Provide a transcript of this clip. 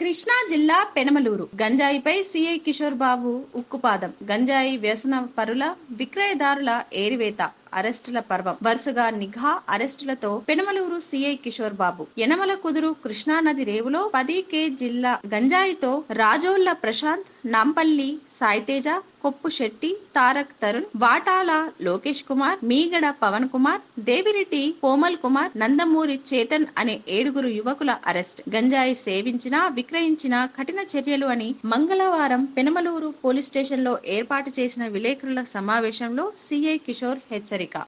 కృష్ణా జిల్లా పెనమలూరు గంజాయిపై సిఐ కిషోర్ బాబు ఉక్కుపాదం గంజాయి వ్యసన పరుల విక్రయదారుల ఏరివేత అరెస్టుల పర్వం వరుసగా నిఘా అరెస్టులతో పెనమలూరు సిఐ కిషోర్ బాబు యనమల కుదురు కృష్ణా నది రేవులో పది కే జిల్లా గంజాయితో రాజోళ్ల ప్రశాంత్ నాంపల్లి సాయితేజ కొప్పు శెట్టి తారక్ తరుణ్ వాటాల లోకేష్ కుమార్ మీగడ పవన్ కుమార్ దేవిరెడ్డి కోమల్ కుమార్ నందమూరి చేతన్ అనే ఏడుగురు యువకుల అరెస్ట్ గంజాయి సేవించిన విక్రయించిన కఠిన చర్యలు అని మంగళవారం పెనమలూరు పోలీస్ స్టేషన్ లో ఏర్పాటు చేసిన విలేకరుల సమావేశంలో సిఐ కిషోర్ హెచ్చరిక